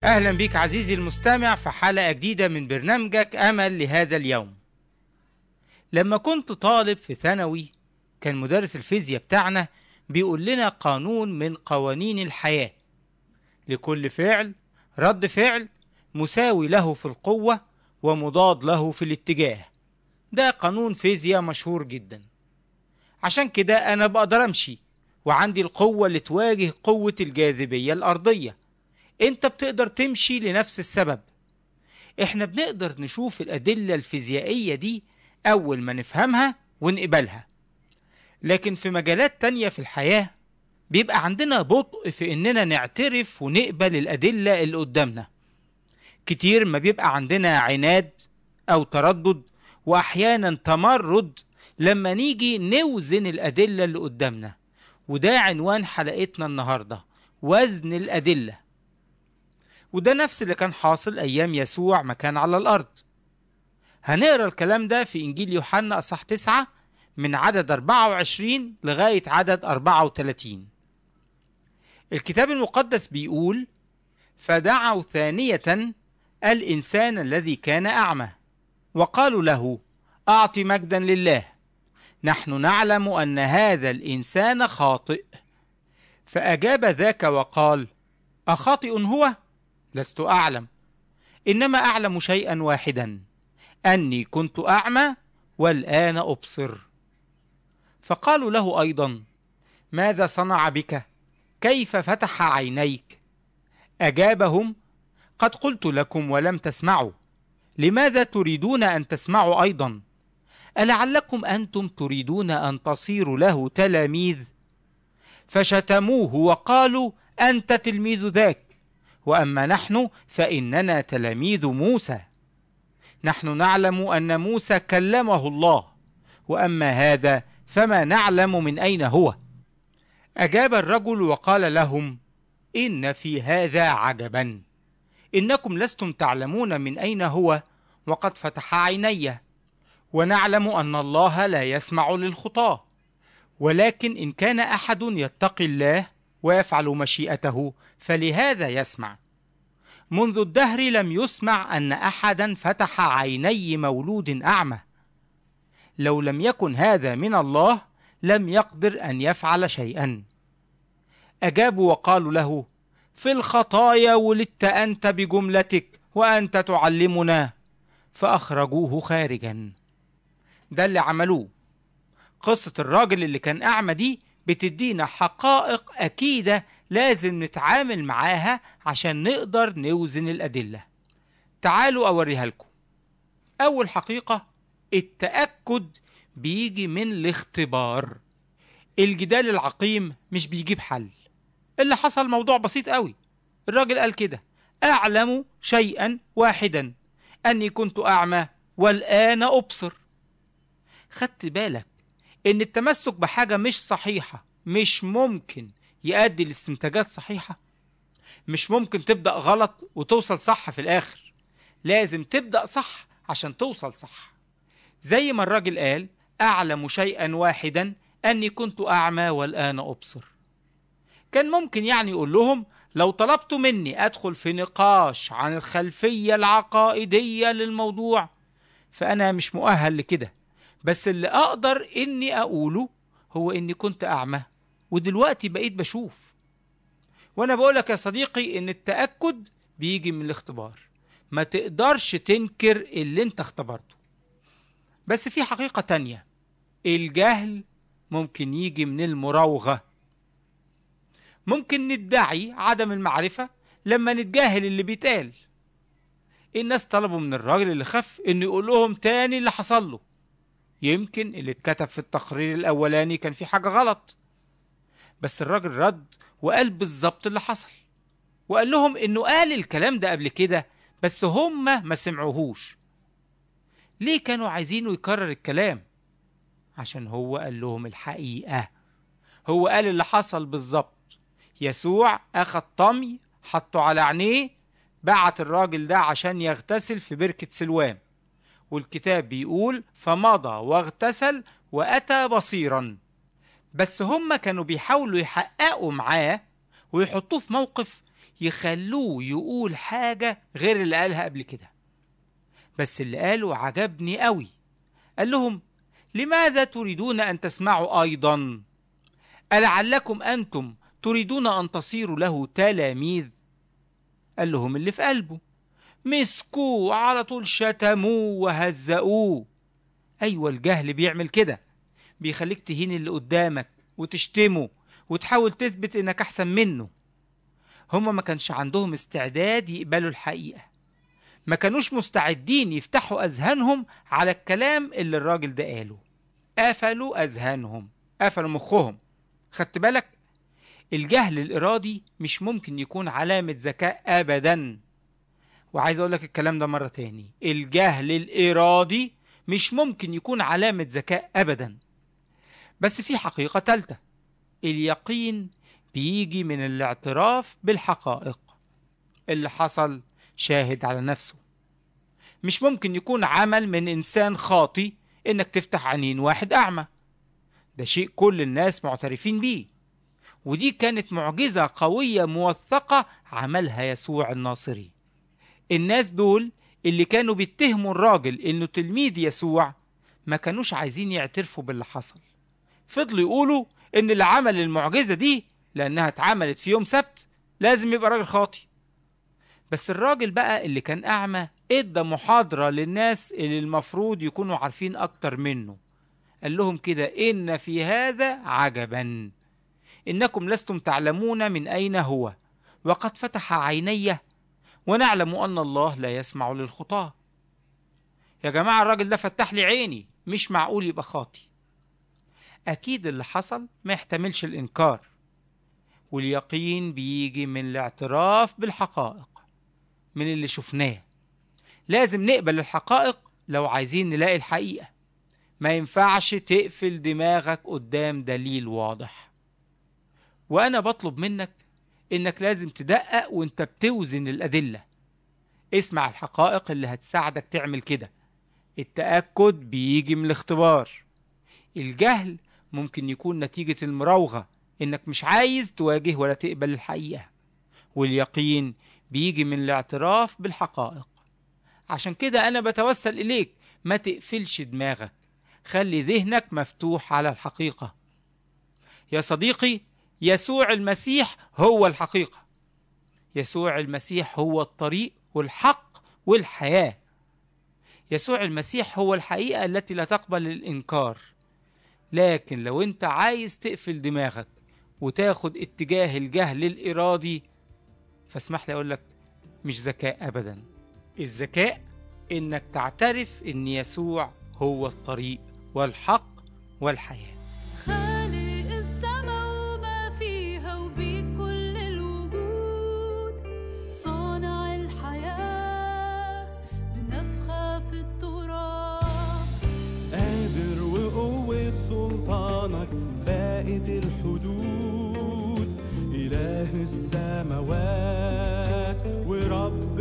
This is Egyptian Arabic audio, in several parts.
أهلا بك عزيزي المستمع في حلقة جديدة من برنامجك أمل لهذا اليوم لما كنت طالب في ثانوي كان مدرس الفيزياء بتاعنا بيقول لنا قانون من قوانين الحياة لكل فعل رد فعل مساوي له في القوة ومضاد له في الاتجاه ده قانون فيزياء مشهور جدا عشان كده أنا بقدر أمشي وعندي القوة اللي تواجه قوة الجاذبية الأرضية أنت بتقدر تمشي لنفس السبب إحنا بنقدر نشوف الأدلة الفيزيائية دي أول ما نفهمها ونقبلها لكن في مجالات تانية في الحياة بيبقى عندنا بطء في إننا نعترف ونقبل الأدلة اللي قدامنا كتير ما بيبقى عندنا عناد أو تردد وأحيانا تمرد لما نيجي نوزن الأدلة اللي قدامنا وده عنوان حلقتنا النهاردة وزن الأدلة وده نفس اللي كان حاصل أيام يسوع ما كان على الأرض هنقرا الكلام ده في إنجيل يوحنا أصح 9 من عدد 24 لغاية عدد 34 الكتاب المقدس بيقول فدعوا ثانية الإنسان الذي كان أعمى وقالوا له أعط مجدا لله نحن نعلم أن هذا الإنسان خاطئ فأجاب ذاك وقال أخاطئ هو؟ لست أعلم إنما أعلم شيئا واحدا أني كنت أعمى والآن أبصر فقالوا له أيضا ماذا صنع بك؟ كيف فتح عينيك؟ أجابهم قد قلت لكم ولم تسمعوا لماذا تريدون أن تسمعوا أيضا؟ ألعلكم أنتم تريدون أن تصيروا له تلاميذ؟ فشتموه وقالوا أنت تلميذ ذاك وأما نحن فإننا تلاميذ موسى نحن نعلم أن موسى كلمه الله وأما هذا فما نعلم من أين هو أجاب الرجل وقال لهم إن في هذا عجبا إنكم لستم تعلمون من أين هو وقد فتح عيني ونعلم أن الله لا يسمع للخطاة ولكن إن كان أحد يتقي الله ويفعل مشيئته فلهذا يسمع منذ الدهر لم يسمع أن أحدا فتح عيني مولود أعمى لو لم يكن هذا من الله لم يقدر أن يفعل شيئا أجابوا وقالوا له في الخطايا ولدت أنت بجملتك وأنت تعلمنا فأخرجوه خارجا ده اللي عملوه قصة الراجل اللي كان أعمى دي بتدينا حقائق أكيدة لازم نتعامل معاها عشان نقدر نوزن الأدلة تعالوا أوريها لكم أول حقيقة التأكد بيجي من الاختبار الجدال العقيم مش بيجيب حل اللي حصل موضوع بسيط قوي الراجل قال كده أعلم شيئا واحدا أني كنت أعمى والآن أبصر خدت بالك ان التمسك بحاجة مش صحيحة مش ممكن يؤدي لاستنتاجات صحيحة مش ممكن تبدأ غلط وتوصل صح في الآخر لازم تبدأ صح عشان توصل صح زي ما الراجل قال أعلم شيئا واحدا أني كنت أعمى والآن أبصر كان ممكن يعني يقول لهم لو طلبتوا مني أدخل في نقاش عن الخلفية العقائدية للموضوع فأنا مش مؤهل لكده بس اللي اقدر اني اقوله هو اني كنت اعمى ودلوقتي بقيت بشوف وانا بقولك يا صديقي ان التأكد بيجي من الاختبار ما تقدرش تنكر اللي انت اختبرته بس في حقيقة تانية الجهل ممكن يجي من المراوغة ممكن ندعي عدم المعرفة لما نتجاهل اللي بيتقال الناس طلبوا من الراجل اللي خف انه يقول لهم تاني اللي حصل له يمكن اللي اتكتب في التقرير الأولاني كان في حاجة غلط بس الراجل رد وقال بالظبط اللي حصل وقال لهم إنه قال الكلام ده قبل كده بس هم ما سمعوهوش ليه كانوا عايزينه يكرر الكلام عشان هو قال لهم الحقيقة هو قال اللي حصل بالظبط يسوع أخد طمي حطه على عينيه بعت الراجل ده عشان يغتسل في بركة سلوام والكتاب بيقول فمضى واغتسل وأتى بصيرا بس هم كانوا بيحاولوا يحققوا معاه ويحطوه في موقف يخلوه يقول حاجة غير اللي قالها قبل كده بس اللي قاله عجبني قوي قال لهم لماذا تريدون أن تسمعوا أيضا ألعلكم أنتم تريدون أن تصيروا له تلاميذ قال لهم اللي في قلبه مسكوه على طول شتموه وهزقوه أيوة الجهل بيعمل كده بيخليك تهين اللي قدامك وتشتمه وتحاول تثبت إنك أحسن منه هما ما كانش عندهم استعداد يقبلوا الحقيقة ما كانوش مستعدين يفتحوا أذهانهم على الكلام اللي الراجل ده قاله قفلوا أذهانهم قفلوا مخهم خدت بالك الجهل الإرادي مش ممكن يكون علامة ذكاء أبدا وعايز أقول لك الكلام ده مرة تاني الجهل الإرادي مش ممكن يكون علامة ذكاء أبدا بس في حقيقة تالتة اليقين بيجي من الاعتراف بالحقائق اللي حصل شاهد على نفسه مش ممكن يكون عمل من إنسان خاطي إنك تفتح عينين واحد أعمى ده شيء كل الناس معترفين بيه ودي كانت معجزة قوية موثقة عملها يسوع الناصري الناس دول اللي كانوا بيتهموا الراجل إنه تلميذ يسوع ما كانوش عايزين يعترفوا باللي حصل فضلوا يقولوا إن اللي عمل المعجزة دي لأنها اتعملت في يوم سبت لازم يبقى راجل خاطي بس الراجل بقى اللي كان أعمى ادى محاضرة للناس اللي المفروض يكونوا عارفين أكتر منه قال لهم كده إن في هذا عجبا إنكم لستم تعلمون من أين هو وقد فتح عيني ونعلم أن الله لا يسمع للخطاة يا جماعة الراجل ده فتح لي عيني مش معقول يبقى خاطي أكيد اللي حصل ما يحتملش الإنكار واليقين بيجي من الاعتراف بالحقائق من اللي شفناه لازم نقبل الحقائق لو عايزين نلاقي الحقيقة ما ينفعش تقفل دماغك قدام دليل واضح وأنا بطلب منك إنك لازم تدقق وإنت بتوزن الأدلة اسمع الحقائق اللي هتساعدك تعمل كده التأكد بيجي من الاختبار الجهل ممكن يكون نتيجة المراوغة إنك مش عايز تواجه ولا تقبل الحقيقة واليقين بيجي من الاعتراف بالحقائق عشان كده أنا بتوسل إليك ما تقفلش دماغك خلي ذهنك مفتوح على الحقيقة يا صديقي يسوع المسيح هو الحقيقة يسوع المسيح هو الطريق والحق والحياة يسوع المسيح هو الحقيقة التي لا تقبل الإنكار لكن لو أنت عايز تقفل دماغك وتاخد اتجاه الجهل الإرادي فاسمح لي أقول لك مش ذكاء أبدا الذكاء إنك تعترف إن يسوع هو الطريق والحق والحياة خالق السما وما فيها وبيك كل الوجود صانع الحياة بنفخة في التراب قادر وقوة سلطانك فائت الحدود إله السماوات ورب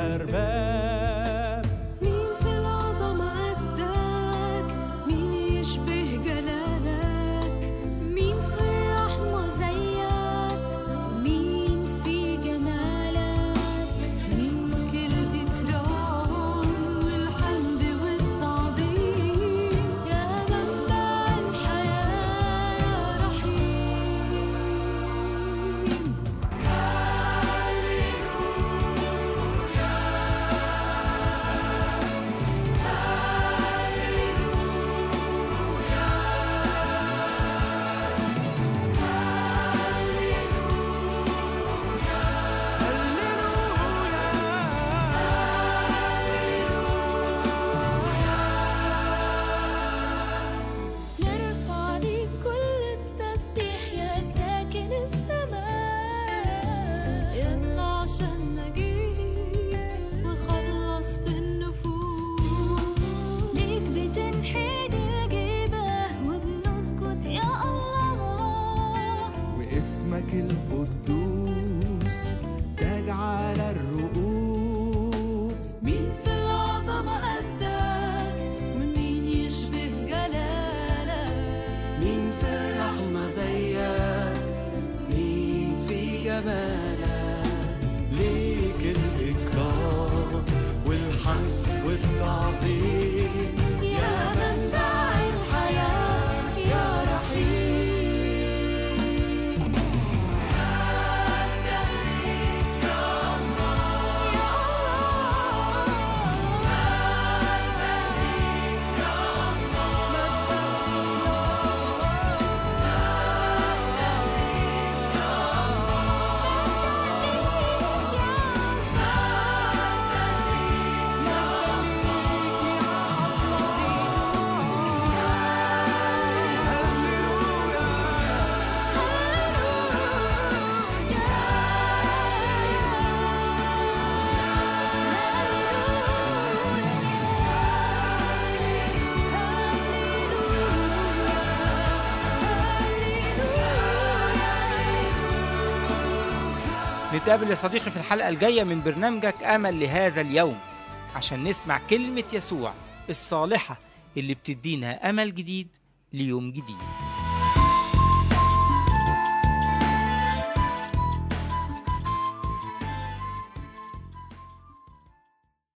الأرباب مين في العظمة قدك مين يشبه جلالك مين في الرحمة زيك ومين في جمالك ليك الإكرام والحمد والتعظيم يا منبع الحياة يا رحيم هاليلويا نتقابل يا صديقي في الحلقة الجاية من برنامجك أمل لهذا اليوم عشان نسمع كلمة يسوع الصالحة اللي بتدينا أمل جديد ليوم جديد